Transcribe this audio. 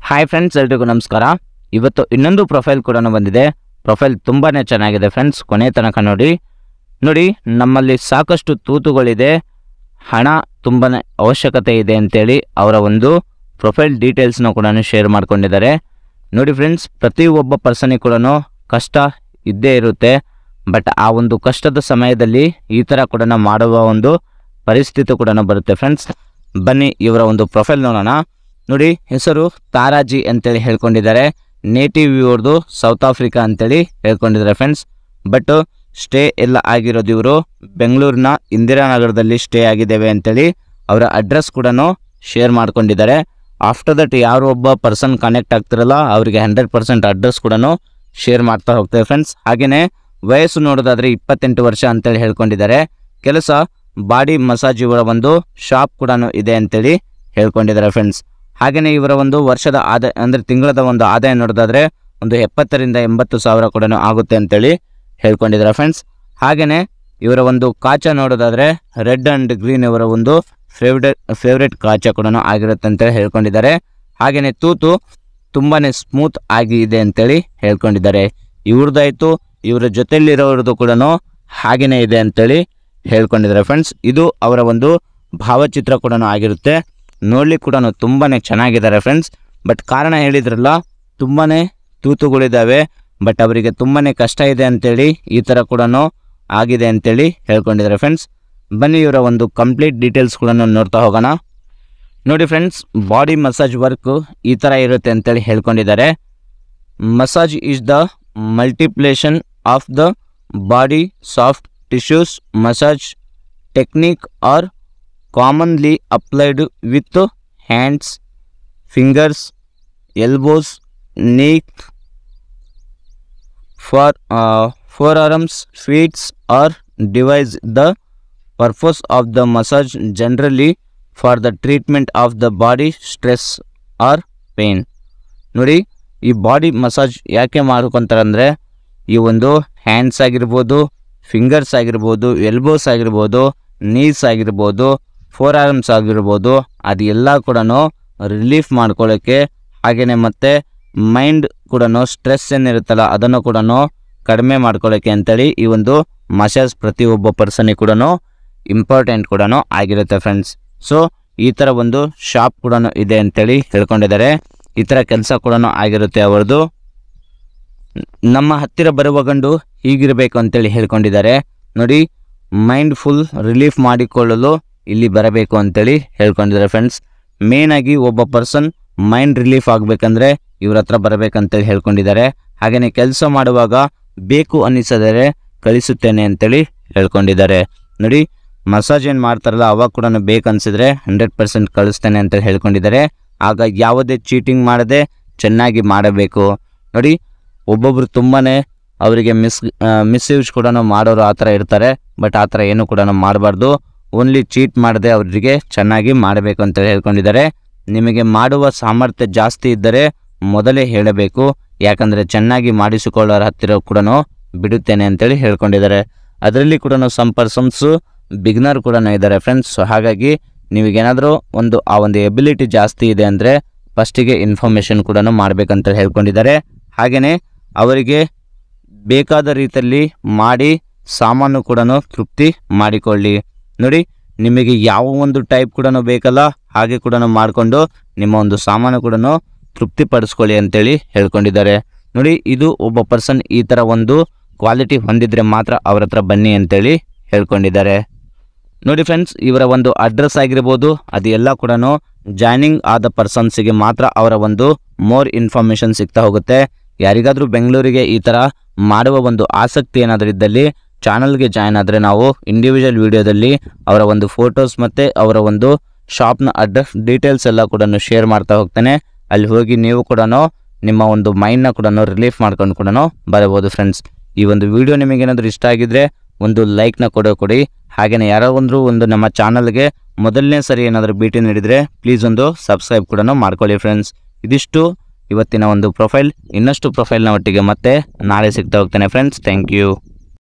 hi friends ಎಲ್ರಿಗೂ ನಮಸ್ಕಾರ ಇವತ್ತು ಇನ್ನೊಂದು ಪ್ರೊಫೈಲ್ ಕೂಡ ಬಂದಿದೆ ಪ್ರೊಫೈಲ್ ತುಂಬಾ ಚೆನ್ನಾಗಿದೆ ಫ್ರೆಂಡ್ಸ್ ಕೊನೆ ತನಕ ನೋಡಿ ನೋಡಿ ನಮ್ಮಲ್ಲಿ ಸಾಕಷ್ಟು ತೂತುಗಳಿದೆ ಹಣ ತುಂಬಾ ಅವಶ್ಯಕತೆ ಇದೆ ಅಂತೇಳಿ ಅವರ ಒಂದು ಪ್ರೊಫೈಲ್ ಡೀಟೇಲ್ಸ್ನ ಕೂಡ ಶೇರ್ ಮಾಡ್ಕೊಂಡಿದ್ದಾರೆ ನೋಡಿ ಫ್ರೆಂಡ್ಸ್ ಪ್ರತಿ ಒಬ್ಬ ಪರ್ಸನಿಗೆ ಕೂಡ ಕಷ್ಟ ಇದ್ದೇ ಇರುತ್ತೆ ಬಟ್ ಆ ಒಂದು ಕಷ್ಟದ ಸಮಯದಲ್ಲಿ ಈ ಥರ ಕೂಡ ಮಾಡುವ ಒಂದು ಪರಿಸ್ಥಿತಿ ಕೂಡ ಬರುತ್ತೆ ಫ್ರೆಂಡ್ಸ್ ಬನ್ನಿ ಇವರ ಒಂದು ಪ್ರೊಫೈಲ್ ನೋಡೋಣ ನೋಡಿ ಹೆಸರು ತಾರಾಜಿ ಅಂತೇಳಿ ಹೇಳ್ಕೊಂಡಿದ್ದಾರೆ ನೇಟಿವ್ ಇವ್ರದ್ದು ಸೌತ್ ಆಫ್ರಿಕಾ ಅಂತೇಳಿ ಹೇಳ್ಕೊಂಡಿದ್ದಾರೆ ಫ್ರೆಂಡ್ಸ್ ಬಟ್ ಸ್ಟೇ ಎಲ್ಲ ಆಗಿರೋದು ಇವರು ಬೆಂಗಳೂರಿನ ಇಂದಿರಾನಗರದಲ್ಲಿ ಸ್ಟೇ ಆಗಿದ್ದೇವೆ ಅಂತೇಳಿ ಅವರ ಅಡ್ರೆಸ್ ಕೂಡ ಶೇರ್ ಮಾಡ್ಕೊಂಡಿದ್ದಾರೆ ಆಫ್ಟರ್ ದಟ್ ಯಾರು ಒಬ್ಬ ಪರ್ಸನ್ ಕನೆಕ್ಟ್ ಆಗ್ತಿರಲ್ಲ ಅವರಿಗೆ ಹಂಡ್ರೆಡ್ ಪರ್ಸೆಂಟ್ ಅಡ್ರೆಸ್ ಕೂಡ ಶೇರ್ ಮಾಡ್ತಾ ಹೋಗ್ತೇವೆ ಫ್ರೆಂಡ್ಸ್ ಹಾಗೆಯೇ ವಯಸ್ಸು ನೋಡೋದಾದ್ರೆ ಇಪ್ಪತ್ತೆಂಟು ವರ್ಷ ಅಂತೇಳಿ ಹೇಳ್ಕೊಂಡಿದ್ದಾರೆ ಕೆಲಸ ಬಾಡಿ ಮಸಾಜ್ ಇವರ ಒಂದು ಶಾಪ್ ಕೂಡ ಇದೆ ಅಂತೇಳಿ ಹೇಳ್ಕೊಂಡಿದ್ದಾರೆ ಫ್ರೆಂಡ್ಸ್ ಹಾಗೆಯೇ ಇವರ ಒಂದು ವರ್ಷದ ಆದಾಯ ಅಂದರೆ ತಿಂಗಳದ ಒಂದು ಆದಾಯ ನೋಡೋದಾದ್ರೆ ಒಂದು ಎಪ್ಪತ್ತರಿಂದ ಎಂಬತ್ತು ಸಾವಿರ ಕೂಡ ಆಗುತ್ತೆ ಅಂತೇಳಿ ಹೇಳ್ಕೊಂಡಿದ್ದಾರೆ ಫ್ರೆಂಡ್ಸ್ ಹಾಗೆಯೇ ಇವರ ಒಂದು ಕಾಚ ನೋಡೋದಾದ್ರೆ ರೆಡ್ ಆ್ಯಂಡ್ ಗ್ರೀನ್ ಇವರ ಒಂದು ಫೇವ್ರೆಟ್ ಫೇವ್ರೆಟ್ ಕಾಚ ಕೂಡ ಆಗಿರುತ್ತೆ ಅಂತೇಳಿ ಹೇಳ್ಕೊಂಡಿದ್ದಾರೆ ಹಾಗೆಯೇ ತೂತು ತುಂಬಾ ಸ್ಮೂತ್ ಆಗಿ ಇದೆ ಅಂತೇಳಿ ಹೇಳ್ಕೊಂಡಿದ್ದಾರೆ ಇವ್ರದ್ದಾಯ್ತು ಇವರ ಜೊತೆಲಿರೋರದ್ದು ಕೂಡ ಹಾಗೇನೇ ಇದೆ ಅಂತೇಳಿ ಹೇಳ್ಕೊಂಡಿದ್ದಾರೆ ಫ್ರೆಂಡ್ಸ್ ಇದು ಅವರ ಒಂದು ಭಾವಚಿತ್ರ ಕೂಡ ಆಗಿರುತ್ತೆ ನೋಡ್ಲಿಕ್ಕೆ ಕೂಡ ತುಂಬಾ ಚೆನ್ನಾಗಿದ್ದಾರೆ ಫ್ರೆಂಡ್ಸ್ ಬಟ್ ಕಾರಣ ಹೇಳಿದ್ರಲ್ಲ ತುಂಬಾ ತೂತುಗಳಿದ್ದಾವೆ ಬಟ್ ಅವರಿಗೆ ತುಂಬಾ ಕಷ್ಟ ಇದೆ ಅಂತೇಳಿ ಈ ಥರ ಕೂಡ ಆಗಿದೆ ಅಂತೇಳಿ ಹೇಳ್ಕೊಂಡಿದ್ದಾರೆ ಫ್ರೆಂಡ್ಸ್ ಬನ್ನಿ ಇವರ ಒಂದು ಕಂಪ್ಲೀಟ್ ಡೀಟೇಲ್ಸ್ ಕೂಡ ನೋಡ್ತಾ ಹೋಗೋಣ ನೋಡಿ ಫ್ರೆಂಡ್ಸ್ ಬಾಡಿ ಮಸಾಜ್ ವರ್ಕ್ ಈ ಥರ ಇರುತ್ತೆ ಅಂತೇಳಿ ಹೇಳ್ಕೊಂಡಿದ್ದಾರೆ massage is the multiplication of the body soft tissues massage technique are commonly applied with hands fingers elbows knee for forearms feets or device the purpose of the massage generally for the treatment of the body stress or pain ನೋಡಿ ಈ body massage ಯಾಕೆ ಮಾಡ್ಕೊತಾರೆ ಅಂದರೆ ಈ ಒಂದು hands ಆಗಿರ್ಬೋದು fingers ಆಗಿರ್ಬೋದು elbows ಆಗಿರ್ಬೋದು ನೀಸ್ ಆಗಿರ್ಬೋದು ಫೋರ್ ಆರ್ಮ್ಸ್ ಆಗಿರ್ಬೋದು ಅದು ಎಲ್ಲ ಕೂಡ ರಿಲೀಫ್ ಮಾಡ್ಕೊಳ್ಳೋಕ್ಕೆ ಹಾಗೆಯೇ ಮತ್ತು ಮೈಂಡ್ ಕೂಡ ಸ್ಟ್ರೆಸ್ ಏನಿರುತ್ತಲ್ಲ ಅದನ್ನು ಕೂಡ ಕಡಿಮೆ ಮಾಡ್ಕೊಳ್ಳೋಕ್ಕೆ ಅಂತೇಳಿ ಈ ಒಂದು ಮಸಾಜ್ ಪ್ರತಿಯೊಬ್ಬ ಪರ್ಸನಿಗೆ ಕೂಡ ಇಂಪಾರ್ಟೆಂಟ್ ಕೂಡ ಆಗಿರುತ್ತೆ ಫ್ರೆಂಡ್ಸ್ ಸೊ ಈ ಥರ ಒಂದು ಶಾಪ್ ಕೂಡ ಇದೆ ಅಂತೇಳಿ ಹೇಳ್ಕೊಂಡಿದ್ದಾರೆ ಈ ಥರ ಕೆಲಸ ಕೂಡ ಆಗಿರುತ್ತೆ ಅವರದು ನಮ್ಮ ಹತ್ತಿರ ಬರುವ ಗಂಡು ಹೀಗಿರಬೇಕು ಅಂತೇಳಿ ಹೇಳ್ಕೊಂಡಿದ್ದಾರೆ ನೋಡಿ ಮೈಂಡ್ ಫುಲ್ ರಿಲೀಫ್ ಮಾಡಿಕೊಳ್ಳಲು ಇಲ್ಲಿ ಬರಬೇಕು ಅಂತೇಳಿ ಹೇಳ್ಕೊಂಡಿದ್ದಾರೆ ಫ್ರೆಂಡ್ಸ್ ಮೇನ್ ಆಗಿ ಒಬ್ಬ ಪರ್ಸನ್ ಮೈಂಡ್ ರಿಲೀಫ್ ಆಗಬೇಕಂದ್ರೆ ಇವ್ರ ಹತ್ರ ಬರಬೇಕಂತೇಳಿ ಹೇಳ್ಕೊಂಡಿದ್ದಾರೆ ಹಾಗೆಯೇ ಕೆಲಸ ಮಾಡುವಾಗ ಬೇಕು ಅನ್ನಿಸಿದರೆ ಕಳಿಸುತ್ತೇನೆ ಅಂತೇಳಿ ಹೇಳ್ಕೊಂಡಿದ್ದಾರೆ ನೋಡಿ ಮಸಾಜ್ ಏನು ಮಾಡ್ತಾರಲ್ಲ ಅವಾಗ ಕೂಡ ಬೇಕನ್ಸಿದ್ರೆ ಹಂಡ್ರೆಡ್ ಪರ್ಸೆಂಟ್ ಕಳಿಸ್ತೇನೆ ಅಂತ ಹೇಳ್ಕೊಂಡಿದ್ದಾರೆ ಆಗ ಯಾವುದೇ ಚೀಟಿಂಗ್ ಮಾಡದೆ ಚೆನ್ನಾಗಿ ಮಾಡಬೇಕು ನೋಡಿ ಒಬ್ಬೊಬ್ರು ತುಂಬಾ ಅವರಿಗೆ ಮಿಸ್ ಮಿಸ್ಯೂಸ್ ಕೂಡ ಮಾಡೋರು ಆ ಥರ ಇರ್ತಾರೆ ಬಟ್ ಆ ಥರ ಏನು ಕೂಡ ಮಾಡಬಾರ್ದು ಓನ್ಲಿ ಚೀಟ್ ಮಾಡದೆ ಅವರಿಗೆ ಚೆನ್ನಾಗಿ ಮಾಡಬೇಕು ಅಂತ ಹೇಳ್ಕೊಂಡಿದ್ದಾರೆ ನಿಮಗೆ ಮಾಡುವ ಸಾಮರ್ಥ್ಯ ಜಾಸ್ತಿ ಇದ್ದರೆ ಮೊದಲೇ ಹೇಳಬೇಕು ಯಾಕಂದರೆ ಚೆನ್ನಾಗಿ ಮಾಡಿಸಿಕೊಳ್ಳೋರ ಹತ್ತಿರ ಕೂಡ ಬಿಡುತ್ತೇನೆ ಅಂತೇಳಿ ಹೇಳ್ಕೊಂಡಿದ್ದಾರೆ ಅದರಲ್ಲಿ ಕೂಡ ಸಮ್ ಪರ್ಸನ್ಸು ಬಿಗ್ನರ್ ಕೂಡ ಇದ್ದಾರೆ ಫ್ರೆಂಡ್ಸ್ ಸೊ ಹಾಗಾಗಿ ನಿಮಗೇನಾದರೂ ಒಂದು ಆ ಒಂದು ಎಬಿಲಿಟಿ ಜಾಸ್ತಿ ಇದೆ ಅಂದರೆ ಫಸ್ಟಿಗೆ ಇನ್ಫಾರ್ಮೇಷನ್ ಕೂಡ ಮಾಡಬೇಕಂತ ಹೇಳ್ಕೊಂಡಿದ್ದಾರೆ ಹಾಗೆಯೇ ಅವರಿಗೆ ಬೇಕಾದ ರೀತಿಯಲ್ಲಿ ಮಾಡಿ ಸಾಮಾನು ಕೂಡ ತೃಪ್ತಿ ಮಾಡಿಕೊಳ್ಳಿ ನೋಡಿ ನಿಮಗೆ ಯಾವ ಒಂದು ಟೈಪ್ ಕೂಡ ಬೇಕಲ್ಲ ಹಾಗೆ ಕೂಡ ಮಾಡಿಕೊಂಡು ನಿಮ್ಮ ಒಂದು ಸಾಮಾನು ಕೂಡ ತೃಪ್ತಿಪಡಿಸ್ಕೊಳ್ಳಿ ಅಂತೇಳಿ ಹೇಳ್ಕೊಂಡಿದ್ದಾರೆ ನೋಡಿ ಇದು ಒಬ್ಬ ಪರ್ಸನ್ ಈ ಥರ ಒಂದು ಕ್ವಾಲಿಟಿ ಹೊಂದಿದ್ರೆ ಮಾತ್ರ ಅವ್ರ ಹತ್ರ ಬನ್ನಿ ಅಂತೇಳಿ ಹೇಳ್ಕೊಂಡಿದ್ದಾರೆ ನೋಡಿ ಫ್ರೆಂಡ್ಸ್ ಇವರ ಒಂದು ಅಡ್ರೆಸ್ ಆಗಿರ್ಬೋದು ಅದು ಎಲ್ಲ ಕೂಡ ಜಾಯ್ನಿಂಗ್ ಆದ ಪರ್ಸನ್ಸಿಗೆ ಮಾತ್ರ ಅವರ ಒಂದು ಮೋರ್ ಇನ್ಫಾರ್ಮೇಷನ್ ಸಿಗ್ತಾ ಹೋಗುತ್ತೆ ಯಾರಿಗಾದರೂ ಬೆಂಗಳೂರಿಗೆ ಈ ಥರ ಮಾಡುವ ಒಂದು ಆಸಕ್ತಿ ಏನಾದರೂ ಇದ್ದಲ್ಲಿ ಚಾನಲ್ಗೆ ಜಾಯ್ನ್ ಆದರೆ ನಾವು ಇಂಡಿವಿಜುವಲ್ ವಿಡಿಯೋದಲ್ಲಿ ಅವರ ಒಂದು ಫೋಟೋಸ್ ಮತ್ತು ಅವರ ಒಂದು ಶಾಪ್ನ ಅಡ್ರೆಸ್ ಡೀಟೇಲ್ಸ್ ಎಲ್ಲ ಕೂಡ ಶೇರ್ ಮಾಡ್ತಾ ಹೋಗ್ತೇನೆ ಅಲ್ಲಿ ಹೋಗಿ ನೀವು ಕೂಡ ನಿಮ್ಮ ಒಂದು ಮೈಂಡ್ನ ಕೂಡ ರಿಲೀಫ್ ಮಾಡ್ಕೊಂಡು ಕೂಡ ಬರಬಹುದು ಫ್ರೆಂಡ್ಸ್ ಈ ಒಂದು ವಿಡಿಯೋ ನಿಮಗೇನಾದರೂ ಇಷ್ಟ ಆಗಿದ್ರೆ ಒಂದು ಲೈಕ್ನ ಕೊಡೋ ಕೊಡಿ ಹಾಗೆಯೇ ಯಾರೋ ಒಂದು ಒಂದು ನಮ್ಮ ಚಾನಲ್ಗೆ ಮೊದಲನೇ ಸರಿ ಏನಾದರೂ ಭೇಟಿ ನೀಡಿದರೆ ಪ್ಲೀಸ್ ಒಂದು ಸಬ್ಸ್ಕ್ರೈಬ್ ಕೂಡ ಮಾಡ್ಕೊಳ್ಳಿ ಫ್ರೆಂಡ್ಸ್ ಇದಿಷ್ಟು ಇವತ್ತಿನ ಒಂದು ಪ್ರೊಫೈಲ್ ಇನ್ನಷ್ಟು ಪ್ರೊಫೈಲ್ನ ಒಟ್ಟಿಗೆ ಮತ್ತೆ ನಾಳೆ ಸಿಗ್ತಾ ಹೋಗ್ತೇನೆ ಫ್ರೆಂಡ್ಸ್ ಥ್ಯಾಂಕ್ ಯು